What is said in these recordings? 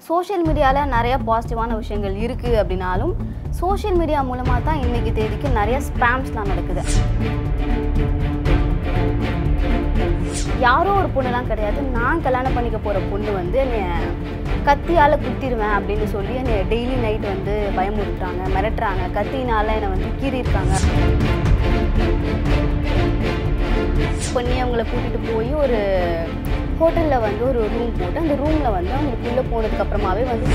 Social மீடியாவில் நிறைய பாசிட்டிவான விஷயங்கள் இருக்குது அப்படின்னாலும் சோஷியல் மீடியா மூலமாக தான் இன்றைக்கி தேதிக்கு நிறைய ஸ்பேம்ஸ்லாம் நடக்குது யாரோ ஒரு பொண்ணுலாம் கிடையாது நான் கல்யாணம் பண்ணிக்க போகிற பொண்ணு வந்து என்னை கத்தியால் குத்திடுவேன் அப்படின்னு சொல்லி என்னை டெய்லி நைட் வந்து பயமுறுத்துறாங்க மிரட்டுறாங்க கத்தினால என்னை வந்து கீறியிருக்காங்க பண்ணி அவங்கள கூட்டிகிட்டு போய் ஒரு ஹோட்டலில் வந்து ஒரு ரூம் போட்டு அந்த ரூமில் வந்து அவங்களுக்குள்ளே போனதுக்கு அப்புறமாவே வந்து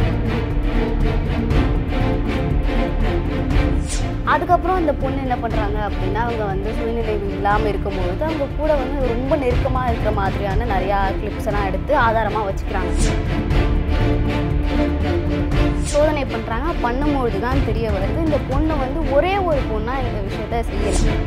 அதுக்கப்புறம் அந்த பொண்ணு என்ன பண்ணுறாங்க அப்படின்னா அவங்க வந்து சுயநினைவு இல்லாமல் இருக்கும்பொழுது அவங்க கூட வந்து ரொம்ப நெருக்கமாக இருக்கிற மாதிரியான நிறையா கிளிப்ஸ் எல்லாம் எடுத்து ஆதாரமாக வச்சுக்கிறாங்க சோதனை பண்ணுறாங்க பண்ணும்பொழுது தான் தெரிய வருது இந்த பொண்ணு வந்து ஒரே ஒரு பொண்ணாக இந்த விஷயத்த செய்யலை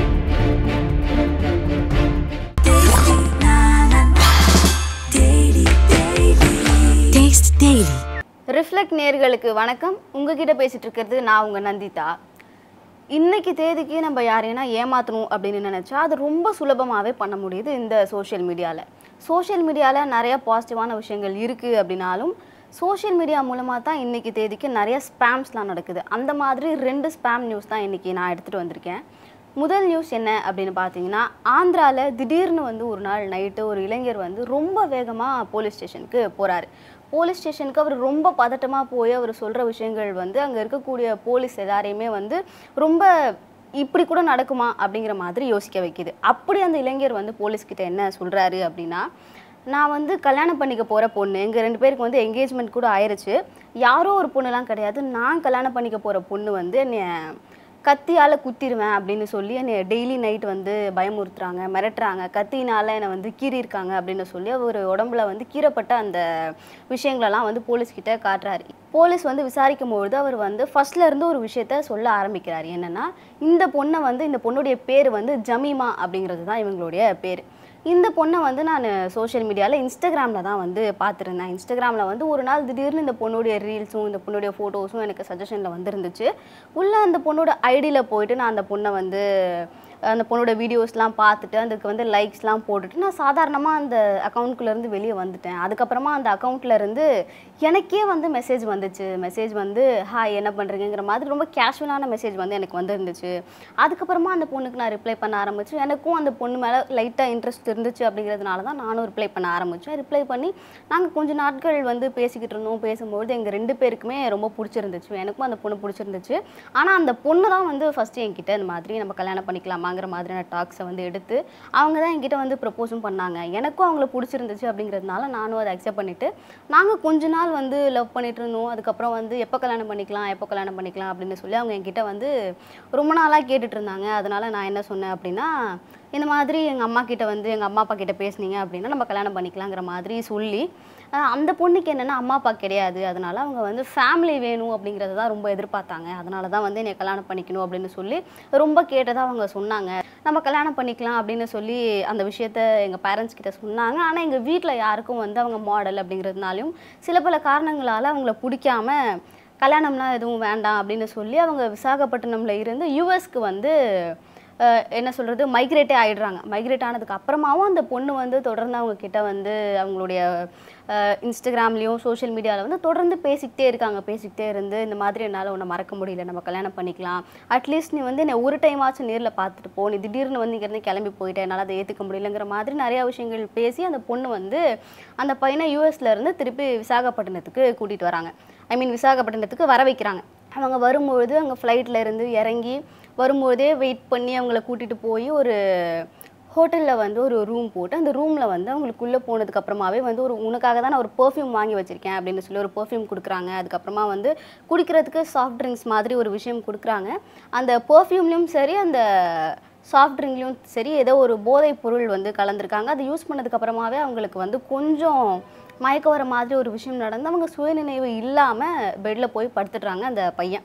Taste Daily. ரிஃப்ளெக்ட் நேர்களுக்கு வணக்கம் உங்ககிட்ட பேசிட்டு இருக்கிறது நான் உங்கள் நந்திதா இன்னைக்கு தேதிக்கு நம்ம யாரைனா ஏமாற்றணும் அப்படின்னு நினச்சா அது ரொம்ப சுலபமாகவே பண்ண முடியுது இந்த சோஷியல் மீடியாவில் சோஷியல் மீடியாவில் நிறைய பாசிட்டிவான விஷயங்கள் இருக்குது அப்படின்னாலும் சோஷியல் மீடியா மூலமாக தான் இன்றைக்கி தேதிக்கு நிறைய ஸ்பேம்ஸ்லாம் நடக்குது அந்த மாதிரி ரெண்டு ஸ்பேம் நியூஸ் தான் இன்றைக்கி நான் எடுத்துகிட்டு வந்திருக்கேன் முதல் நியூஸ் என்ன அப்படின்னு பார்த்தீங்கன்னா ஆந்திராவில் திடீர்னு வந்து ஒரு நாள் நைட்டு ஒரு இளைஞர் வந்து ரொம்ப வேகமாக போலீஸ் ஸ்டேஷனுக்கு போகிறாரு போலீஸ் ஸ்டேஷனுக்கு அவர் ரொம்ப பதட்டமாக போய் அவர் சொல்கிற விஷயங்கள் வந்து அங்கே இருக்கக்கூடிய போலீஸ் எல்லாரையுமே வந்து ரொம்ப இப்படி கூட நடக்குமா அப்படிங்கிற மாதிரி யோசிக்க வைக்குது அப்படி அந்த இளைஞர் வந்து போலீஸ்கிட்ட என்ன சொல்கிறாரு அப்படின்னா நான் வந்து கல்யாணம் பண்ணிக்க போகிற பொண்ணு எங்கள் ரெண்டு பேருக்கு வந்து என்கேஜ்மெண்ட் கூட ஆயிருச்சு யாரோ ஒரு பொண்ணுலாம் கிடையாது நான் கல்யாணம் பண்ணிக்க போகிற பொண்ணு வந்து என்னை கத்தியால் குத்திடுவேன் அப்படின்னு சொல்லி என்னை டெய்லி நைட் வந்து பயமுறுத்துறாங்க மிரட்டுறாங்க கத்தினால என்னை வந்து கீறியிருக்காங்க அப்படின்னு சொல்லி அவர் உடம்புல வந்து கீறப்பட்ட அந்த விஷயங்களெல்லாம் வந்து போலீஸ்கிட்ட காட்டுறாரு போலீஸ் வந்து விசாரிக்கும் பொழுது அவர் வந்து ஃபர்ஸ்ட்ல இருந்து ஒரு விஷயத்த சொல்ல ஆரம்பிக்கிறார் என்னன்னா இந்த பொண்ணை வந்து இந்த பொண்ணுடைய பேர் வந்து ஜமீமா அப்படிங்கிறது தான் இவங்களுடைய பேர் இந்த பொண்ணை வந்து நான் சோஷியல் மீடியாவில் இன்ஸ்டாகிராமில் தான் வந்து பார்த்துருந்தேன் இன்ஸ்டாகிராமில் வந்து ஒரு நாள் திடீர்னு இந்த பொண்ணுடைய ரீல்ஸும் இந்த பொண்ணுடைய ஃபோட்டோஸும் எனக்கு சஜஷனில் வந்துருந்துச்சு உள்ளே அந்த பொண்ணோட ஐடியில் போயிட்டு நான் அந்த பொண்ணை வந்து அந்த பொண்ணோட வீடியோஸ்லாம் பார்த்துட்டு அதுக்கு வந்து லைக்ஸ்லாம் போட்டுட்டு நான் சாதாரணமாக அந்த அக்கௌண்ட்குள்ளேருந்து வெளியே வந்துட்டேன் அதுக்கப்புறமா அந்த அக்கௌண்ட்ல இருந்து எனக்கே வந்து மெசேஜ் வந்துச்சு மெசேஜ் வந்து ஹாய் என்ன பண்ணுறீங்கிற மாதிரி ரொம்ப கேஷுவலான மெசேஜ் வந்து எனக்கு வந்துருந்துச்சு அதுக்கப்புறமா அந்த பொண்ணுக்கு நான் ரிப்ளை பண்ண ஆரம்பிச்சு எனக்கும் அந்த பொண்ணு மேலே லைட்டாக இன்ட்ரெஸ்ட் இருந்துச்சு அப்படிங்கிறதுனால தான் நானும் ரிப்ளை பண்ண ஆரம்பித்தேன் ரிப்ளை பண்ணி நாங்கள் கொஞ்ச நாட்கள் வந்து பேசிக்கிட்டு இருந்தோம் பேசும்பொழுது எங்கள் ரெண்டு பேருக்குமே ரொம்ப பிடிச்சிருந்துச்சு எனக்கும் அந்த பொண்ணு பிடிச்சிருந்துச்சு ஆனால் அந்த பொண்ணு தான் வந்து ஃபஸ்ட்டு என்கிட்ட இந்த மாதிரி நம்ம கல்யாணம் பண்ணிக்கலாமாங்கிற மாதிரியான டாக்ஸை வந்து எடுத்து அவங்க தான் என்கிட்ட வந்து ப்ரப்போஸும் பண்ணாங்க எனக்கும் அவங்கள பிடிச்சிருந்துச்சு அப்படிங்கிறதுனால நானும் அதை அக்செப்ட் பண்ணிவிட்டு நாங்கள் கொஞ்ச நாள் வந்து லவ் பண்ணிட்டு இருந்தோம் அதுக்கப்புறம் வந்து எப்போ கல்யாணம் பண்ணிக்கலாம் எப்போ கல்யாணம் பண்ணிக்கலாம் அப்படின்னு சொல்லி அவங்க என்கிட்ட வந்து ரொம்ப நாளாக கேட்டுட்டு இருந்தாங்க அதனால நான் என்ன சொன்னேன் அப்படின்னா இந்த மாதிரி எங்கள் அம்மா கிட்ட வந்து எங்கள் அம்மா அப்பா கிட்ட பேசுனீங்க அப்படின்னா நம்ம கல்யாணம் பண்ணிக்கலாங்கிற மாதிரி சொல்லி அஹ் அந்த பொண்ணுக்கு என்னென்னா அம்மா அப்பா கிடையாது அதனால அவங்க வந்து ஃபேமிலி வேணும் அப்படிங்கிறத தான் ரொம்ப எதிர்பார்த்தாங்க அதனால தான் வந்து என்னை கல்யாணம் பண்ணிக்கணும் அப்படின்னு சொல்லி ரொம்ப கேட்டதாக அவங்க சொன்னாங்க நம்ம கல்யாணம் பண்ணிக்கலாம் அப்படின்னு சொல்லி அந்த விஷயத்த எங்கள் பேரண்ட்ஸ் கிட்ட சொன்னாங்க ஆனால் எங்கள் வீட்டில் யாருக்கும் வந்து அவங்க மாடல் அப்படிங்கிறதுனாலையும் சில பல காரணங்களால் அவங்கள பிடிக்காம கல்யாணம்லாம் எதுவும் வேண்டாம் அப்படின்னு சொல்லி அவங்க விசாகப்பட்டினம்ல இருந்து யூஎஸ்க்கு வந்து அஹ், என்ன சொல்கிறது மைக்ரேட்டே ஆயிடுறாங்க மைக்ரேட் ஆனதுக்கு அப்புறமாவும் அந்த பொண்ணு வந்து தொடர்ந்து அவங்க கிட்ட வந்து அவங்களுடைய அஹ், இன்ஸ்டாகிராம்லேயும் சோஷியல் மீடியாவில் வந்து தொடர்ந்து பேசிக்கிட்டே இருக்காங்க பேசிக்கிட்டே இருந்து இந்த மாதிரி என்னால் உன்னை மறக்க முடியல நம்ம கல்யாணம் பண்ணிக்கலாம் அட்லீஸ்ட் நீ வந்து என்னை ஒரு டைமாச்சும் நேரில் பார்த்துட்டு போ நீ திடீர்னு வந்து இங்கேருந்து கிளம்பி போயிட்டேன் என்னால் அதை ஏற்றுக்க முடியலங்கிற மாதிரி நிறையா விஷயங்கள் பேசி அந்த பொண்ணு வந்து அந்த பையனை யூஎஸ்ல இருந்து திருப்பி விசாகப்பட்டினத்துக்கு கூட்டிகிட்டு வராங்க ஐ மீன் விசாகப்பட்டினத்துக்கு வர வைக்கிறாங்க அவங்க வரும்பொழுது அங்கே ஃப்ளைட்டில் இருந்து இறங்கி வரும்போதே வெயிட் பண்ணி அவங்கள கூட்டிகிட்டு போய் ஒரு ஹோட்டலில் வந்து ஒரு ரூம் போட்டு அந்த ரூமில் வந்து அவங்களுக்குள்ளே போனதுக்கு அப்புறமாவே வந்து ஒரு உனக்காக தான் நான் ஒரு பெர்ஃப்யூம் வாங்கி வச்சுருக்கேன் அப்படின்னு சொல்லி ஒரு பெர்ஃப்யூம் கொடுக்குறாங்க அதுக்கப்புறமா வந்து குடிக்கிறதுக்கு சாஃப்ட் ட்ரிங்க்ஸ் மாதிரி ஒரு விஷயம் கொடுக்குறாங்க அந்த பெர்ஃப்யூம்லேயும் சரி அந்த சாஃப்ட் ட்ரிங்க்லையும் சரி ஏதோ ஒரு போதைப் பொருள் வந்து கலந்துருக்காங்க அதை யூஸ் பண்ணதுக்கு அப்புறமாவே அவங்களுக்கு வந்து கொஞ்சம் மயக்க வர மாதிரி ஒரு விஷயம் நடந்து அவங்க சுயநினைவு இல்லாமல் பெட்டில் போய் படுத்துடுறாங்க அந்த பையன்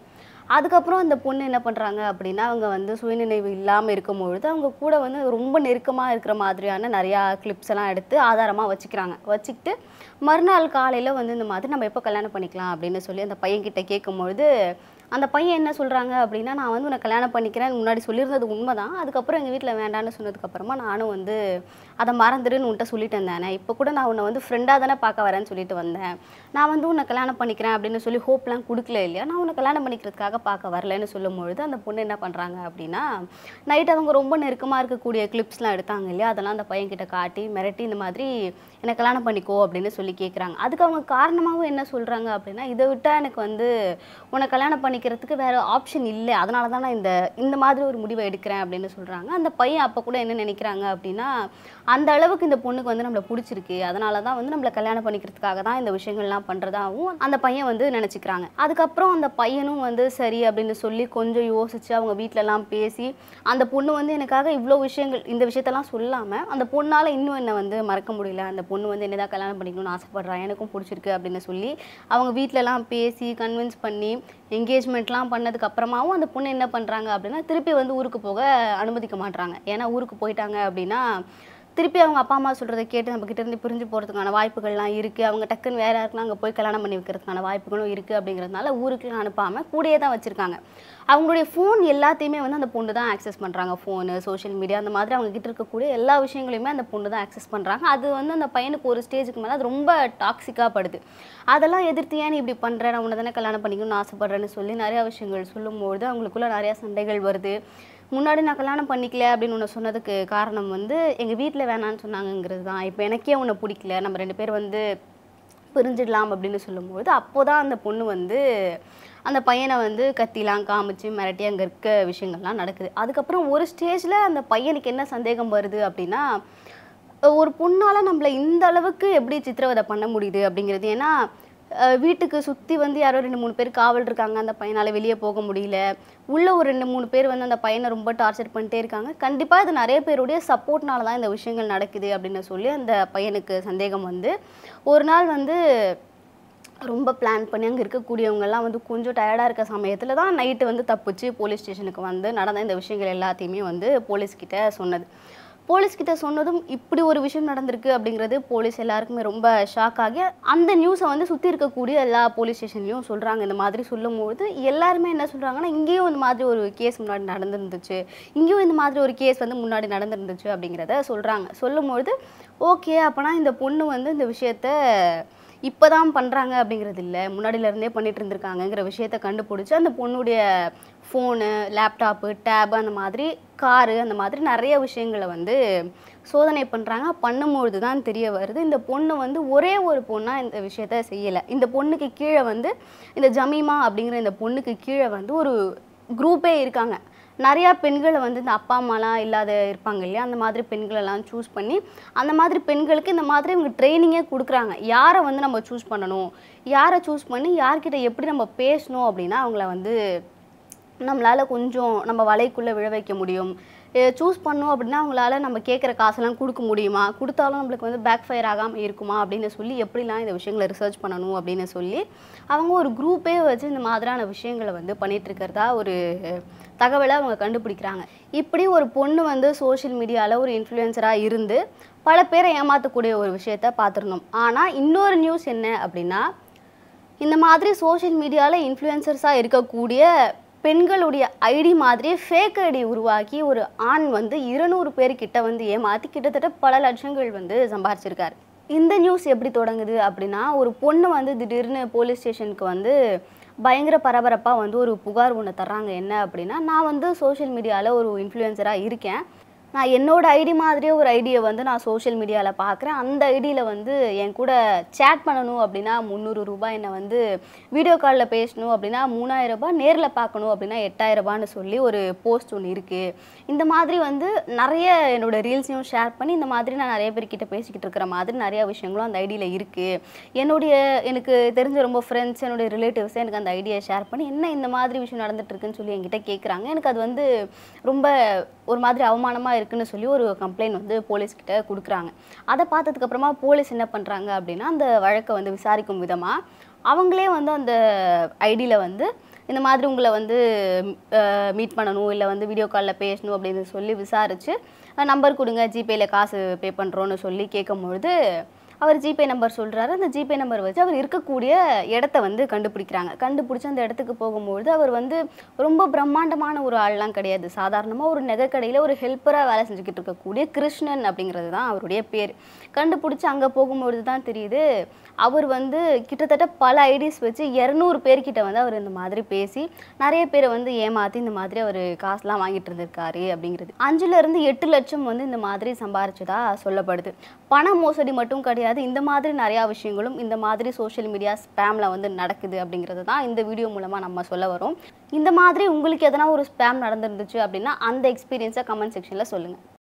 அதுக்கப்புறம் அந்த பொண்ணு என்ன பண்ணுறாங்க அப்படின்னா அவங்க வந்து சுயநினைவு இல்லாமல் இருக்கும் பொழுது அவங்க கூட வந்து ரொம்ப நெருக்கமாக இருக்கிற மாதிரியான நிறையா கிளிப்ஸ் எல்லாம் எடுத்து ஆதாரமாக வச்சுக்கிறாங்க வச்சுக்கிட்டு மறுநாள் காலையில் வந்து இந்த மாதிரி நம்ம எப்போ கல்யாணம் பண்ணிக்கலாம் அப்படின்னு சொல்லி அந்த பையன்கிட்ட கேட்கும்பொழுது அந்த பையன் என்ன சொல்கிறாங்க அப்படின்னா நான் வந்து உன்னை கல்யாணம் பண்ணிக்கிறேன் முன்னாடி சொல்லியிருந்தது உண்மைதான் அதுக்கப்புறம் எங்கள் வீட்டில் வேண்டான்னு சொன்னதுக்கப்புறமா நானும் வந்து அதை மறந்துடுன்னு உன்கிட்ட சொல்லிட்டு தானே இப்போ கூட நான் உன்னை வந்து ஃப்ரெண்டாக தானே பார்க்க வரேன்னு சொல்லிட்டு வந்தேன் நான் வந்து உன்னை கல்யாணம் பண்ணிக்கிறேன் அப்படின்னு சொல்லி ஹோப்லாம் கொடுக்கல இல்லையா நான் உன்னை கல்யாணம் பண்ணிக்கிறதுக்காக பார்க்க வரலன்னு சொல்லும் பொழுது அந்த பொண்ணு என்ன பண்ணுறாங்க அப்படின்னா நைட் அவங்க ரொம்ப நெருக்கமாக இருக்கக்கூடிய கிளிப்ஸ்லாம் எடுத்தாங்க இல்லையா அதெல்லாம் அந்த பையன்கிட்ட காட்டி மிரட்டி இந்த மாதிரி என்னை கல்யாணம் பண்ணிக்கோ அப்படின்னு சொல்லி கேட்குறாங்க அதுக்கு அவங்க காரணமாகவும் என்ன சொல்கிறாங்க அப்படின்னா இதை விட்டால் எனக்கு வந்து உன்னை கல்யாணம் பண்ணிக்கிறதுக்கு வேறு ஆப்ஷன் இல்லை அதனால தான் நான் இந்த இந்த மாதிரி ஒரு முடிவை எடுக்கிறேன் அப்படின்னு சொல்கிறாங்க அந்த பையன் அப்போ கூட என்ன நினைக்கிறாங்க அப்படின்னா அந்த அளவுக்கு இந்த பொண்ணுக்கு வந்து நம்மளை பிடிச்சிருக்கு அதனால தான் வந்து நம்மளை கல்யாணம் பண்ணிக்கிறதுக்காக தான் இந்த விஷயங்கள்லாம் பண்ணுறதாகவும் அந்த பையன் வந்து நினச்சிக்கிறாங்க அதுக்கப்புறம் அந்த பையனும் வந்து சரி அப்படின்னு சொல்லி கொஞ்சம் யோசிச்சு அவங்க வீட்டிலலாம் பேசி அந்த பொண்ணு வந்து எனக்காக இவ்வளோ விஷயங்கள் இந்த விஷயத்தெல்லாம் சொல்லாமல் அந்த பொண்ணால் இன்னும் என்னை வந்து மறக்க முடியல அந்த பொண்ணு வந்து என்னதான் கல்யாணம் பண்ணிக்கணும்னு ஆசைப்படுறா எனக்கும் பிடிச்சிருக்கு அப்படின்னு சொல்லி அவங்க வீட்டிலலாம் பேசி கன்வின்ஸ் பண்ணி என்கேஜ்மெண்ட்லாம் பண்ணதுக்கு அப்புறமாவும் அந்த பொண்ணு என்ன பண்ணுறாங்க அப்படின்னா திருப்பி வந்து ஊருக்கு போக அனுமதிக்க மாட்றாங்க ஏன்னா ஊருக்கு போயிட்டாங்க அப்படின்னா திருப்பி அவங்க அப்பா அம்மா சொல்கிறத கேட்டு நம்ம கிட்ட இருந்து பிரிஞ்சு போகிறதுக்கான வாய்ப்புகள்லாம் இருக்குது அவங்க டக்குன்னு வேற யாருக்குலாம் அங்கே போய் கல்யாணம் பண்ணி வைக்கிறதுக்கான வாய்ப்புகளும் இருக்குது அப்படிங்கிறதுனால ஊருக்குலாம் அனுப்பாமல் கூடயே தான் வச்சுருக்காங்க அவங்களுடைய ஃபோன் எல்லாத்தையுமே வந்து அந்த பொண்ணு தான் ஆக்சஸ் பண்ணுறாங்க ஃபோனு சோஷியல் மீடியா அந்த மாதிரி அவங்க கிட்ட இருக்கக்கூடிய எல்லா விஷயங்களையுமே அந்த பொண்ணு தான் ஆக்சஸ் பண்ணுறாங்க அது வந்து அந்த பையனுக்கு ஒரு ஸ்டேஜுக்கு மேலே அது ரொம்ப டாக்ஸிக்காக படுது அதெல்லாம் எதிர்த்து ஏன் நீ இப்படி பண்ணுற நான் உன்னை தானே கல்யாணம் பண்ணிக்கணும்னு ஆசைப்பட்றேன்னு சொல்லி நிறையா விஷயங்கள் சொல்லும்பொழுது அவங்களுக்குள்ள நிறையா சண்டைகள் வருது முன்னாடி நான் கல்யாணம் பண்ணிக்கல அப்படின்னு ஒன்று சொன்னதுக்கு காரணம் வந்து எங்கள் வீட்டில் வேணான்னு சொன்னாங்கங்கிறது தான் இப்போ எனக்கே உன்னை பிடிக்கல நம்ம ரெண்டு பேர் வந்து பிரிஞ்சிடலாம் அப்படின்னு சொல்லும்போது அப்போ தான் அந்த பொண்ணு வந்து அந்த பையனை வந்து கத்திலாம் காமிச்சு மிரட்டி அங்கே இருக்க விஷயங்கள்லாம் நடக்குது அதுக்கப்புறம் ஒரு ஸ்டேஜில் அந்த பையனுக்கு என்ன சந்தேகம் வருது அப்படின்னா ஒரு பொண்ணால் நம்மளை இந்த அளவுக்கு எப்படி சித்திரவதை பண்ண முடியுது அப்படிங்கிறது ஏன்னா அஹ், வீட்டுக்கு சுற்றி வந்து யாரோ ரெண்டு மூணு பேர் காவல் இருக்காங்க அந்த பையனால் வெளியே போக முடியல உள்ள ஒரு ரெண்டு மூணு பேர் வந்து அந்த பையனை ரொம்ப டார்ச்சர் பண்ணிட்டே இருக்காங்க கண்டிப்பாக இது நிறைய பேருடைய சப்போர்ட்னால தான் இந்த விஷயங்கள் நடக்குது அப்படின்னு சொல்லி அந்த பையனுக்கு சந்தேகம் வந்து ஒரு நாள் வந்து ரொம்ப பிளான் பண்ணி அங்கே இருக்கக்கூடியவங்கெல்லாம் வந்து கொஞ்சம் டயர்டாக இருக்க சமயத்தில் தான் நைட்டு வந்து தப்பிச்சு போலீஸ் ஸ்டேஷனுக்கு வந்து நடந்த இந்த விஷயங்கள் எல்லாத்தையுமே வந்து போலீஸ்கிட்ட சொன்னது போலீஸ்கிட்ட சொன்னதும் இப்படி ஒரு விஷயம் நடந்திருக்கு அப்படிங்கிறது போலீஸ் எல்லாருக்குமே ரொம்ப ஷாக் ஆகி அந்த நியூஸை வந்து சுற்றி இருக்கக்கூடிய எல்லா போலீஸ் ஸ்டேஷன்லையும் சொல்கிறாங்க இந்த மாதிரி சொல்லும்போது எல்லாருமே என்ன சொல்கிறாங்கன்னா இங்கேயும் இந்த மாதிரி ஒரு கேஸ் முன்னாடி நடந்திருந்துச்சு இங்கேயும் இந்த மாதிரி ஒரு கேஸ் வந்து முன்னாடி நடந்திருந்துச்சு அப்படிங்கிறத சொல்கிறாங்க சொல்லும்பொழுது ஓகே அப்போனா இந்த பொண்ணு வந்து இந்த விஷயத்த இப்போ தான் பண்ணுறாங்க அப்படிங்கிறது இல்லை முன்னாடியிலேருந்தே பண்ணிட்டு இருந்திருக்காங்கங்கிற விஷயத்த கண்டுபிடிச்சி அந்த பொண்ணுடைய ஃபோனு லேப்டாப்பு டேபு அந்த மாதிரி காரு அந்த மாதிரி நிறைய விஷயங்களை வந்து சோதனை பண்ணுறாங்க பண்ணும்பொழுது தான் தெரிய வருது இந்த பொண்ணு வந்து ஒரே ஒரு பொண்ணாக இந்த விஷயத்த செய்யலை இந்த பொண்ணுக்கு கீழே வந்து இந்த ஜமீமா அப்படிங்கிற இந்த பொண்ணுக்கு கீழே வந்து ஒரு குரூப்பே இருக்காங்க நிறையா பெண்களை வந்து இந்த அப்பா அம்மாலாம் இல்லாத இருப்பாங்க இல்லையா அந்த மாதிரி பெண்களெல்லாம் சூஸ் பண்ணி அந்த மாதிரி பெண்களுக்கு இந்த மாதிரி இவங்க ட்ரைனிங்கே கொடுக்குறாங்க யாரை வந்து நம்ம சூஸ் பண்ணணும் யாரை சூஸ் பண்ணி யார்கிட்ட எப்படி நம்ம பேசணும் அப்படின்னா அவங்கள வந்து நம்மளால் கொஞ்சம் நம்ம வலைக்குள்ளே விழ வைக்க முடியும் சூஸ் பண்ணோம் அப்படின்னா அவங்களால நம்ம கேட்குற காசெல்லாம் கொடுக்க முடியுமா கொடுத்தாலும் நம்மளுக்கு வந்து பேக் ஃபயர் ஆகாமல் இருக்குமா அப்படின்னு சொல்லி எப்படிலாம் இந்த விஷயங்களை ரிசர்ச் பண்ணணும் அப்படின்னு சொல்லி அவங்க ஒரு குரூப்பே வச்சு இந்த மாதிரியான விஷயங்களை வந்து பண்ணிட்டு இருக்கிறதா ஒரு தகவலை அவங்க கண்டுபிடிக்கிறாங்க இப்படி ஒரு பொண்ணு வந்து சோஷியல் மீடியாவில் ஒரு இன்ஃப்ளூயன்சராக இருந்து பல பேரை ஏமாற்றக்கூடிய ஒரு விஷயத்த பார்த்துருந்தோம் ஆனால் இன்னொரு நியூஸ் என்ன அப்படின்னா இந்த மாதிரி சோஷியல் மீடியாவில் இன்ஃப்ளூயன்சர்ஸாக இருக்கக்கூடிய பெண்களுடைய ஐடி மாதிரியே ஃபேக் ஐடி உருவாக்கி ஒரு ஆண் வந்து இருநூறு பேர்கிட்ட வந்து ஏமாற்றி கிட்டத்தட்ட பல லட்சங்கள் வந்து சம்பாரிச்சிருக்காரு இந்த நியூஸ் எப்படி தொடங்குது அப்படின்னா ஒரு பொண்ணு வந்து திடீர்னு போலீஸ் ஸ்டேஷனுக்கு வந்து பயங்கர பரபரப்பாக வந்து ஒரு புகார் ஒன்று தர்றாங்க என்ன அப்படின்னா நான் வந்து சோஷியல் மீடியாவில் ஒரு இன்ஃப்ளூயன்சராக இருக்கேன் நான் என்னோட ஐடி மாதிரியே ஒரு ஐடியை வந்து நான் சோஷியல் மீடியாவில் பார்க்குறேன் அந்த ஐடியில் வந்து என் கூட சேட் பண்ணணும் அப்படின்னா முந்நூறு ரூபாய் என்னை வந்து வீடியோ காலில் பேசணும் அப்படின்னா மூணாயிரம் ரூபாய் நேரில் பார்க்கணும் அப்படின்னா எட்டாயிரம் ரூபான்னு சொல்லி ஒரு போஸ்ட் ஒன்று இருக்குது இந்த மாதிரி வந்து நிறைய என்னோட ரீல்ஸையும் ஷேர் பண்ணி இந்த மாதிரி நான் நிறைய பேர்கிட்ட பேசிக்கிட்டு இருக்கிற மாதிரி நிறைய விஷயங்களும் அந்த ஐடியில் இருக்குது என்னுடைய எனக்கு தெரிஞ்ச ரொம்ப ஃப்ரெண்ட்ஸ் என்னுடைய ரிலேட்டிவ்ஸ் எனக்கு அந்த ஐடியை ஷேர் பண்ணி என்ன இந்த மாதிரி விஷயம் நடந்துட்டு இருக்குன்னு சொல்லி என்கிட்ட கேட்குறாங்க எனக்கு அது வந்து ரொம்ப ஒரு மாதிரி அவமானமாக இருக்குன்னு சொல்லி ஒரு கம்ப்ளைண்ட் வந்து போலீஸ்கிட்ட கொடுக்குறாங்க அதை பார்த்ததுக்கப்புறமா போலீஸ் என்ன பண்ணுறாங்க அப்படின்னா அந்த வழக்கை வந்து விசாரிக்கும் விதமாக அவங்களே வந்து அந்த ஐடியில் வந்து இந்த மாதிரி உங்களை வந்து மீட் பண்ணணும் இல்லை வந்து வீடியோ காலில் பேசணும் அப்படின்னு சொல்லி விசாரித்து நம்பர் கொடுங்க ஜிபேயில் காசு பே பண்ணுறோன்னு சொல்லி கேட்கும்பொழுது அவர் ஜிபே நம்பர் சொல்கிறாரு அந்த ஜிபே நம்பர் வச்சு அவர் இருக்கக்கூடிய இடத்த வந்து கண்டுபிடிக்கிறாங்க கண்டுபிடிச்சி அந்த இடத்துக்கு போகும்பொழுது அவர் வந்து ரொம்ப பிரம்மாண்டமான ஒரு ஆள்லாம் கிடையாது சாதாரணமாக ஒரு நகைக்கடையில் ஒரு ஹெல்ப்பராக வேலை செஞ்சுக்கிட்டு இருக்கக்கூடிய கிருஷ்ணன் அப்படிங்கிறது தான் அவருடைய பேர் கண்டுபிடிச்சி அங்கே போகும்பொழுது தான் தெரியுது அவர் வந்து கிட்டத்தட்ட பல ஐடிஸ் வச்சு இரநூறு பேர்கிட்ட வந்து அவர் இந்த மாதிரி பேசி நிறைய பேரை வந்து ஏமாற்றி இந்த மாதிரி அவர் காசுலாம் வாங்கிட்டு இருந்திருக்காரு அப்படிங்கிறது அஞ்சுல இருந்து எட்டு லட்சம் வந்து இந்த மாதிரி சம்பாரிச்சதா சொல்லப்படுது பண மோசடி மட்டும் கிடையாது இந்த மாதிரி நிறையா விஷயங்களும் இந்த மாதிரி சோஷியல் மீடியா ஸ்பேமில் வந்து நடக்குது அப்படிங்கிறது தான் இந்த வீடியோ மூலமாக நம்ம சொல்ல வரோம் இந்த மாதிரி உங்களுக்கு எதனா ஒரு ஸ்பேம் நடந்திருந்துச்சு அப்படின்னா அந்த எக்ஸ்பீரியன்ஸை கமெண்ட் செக்ஷனில் சொல்லுங்கள்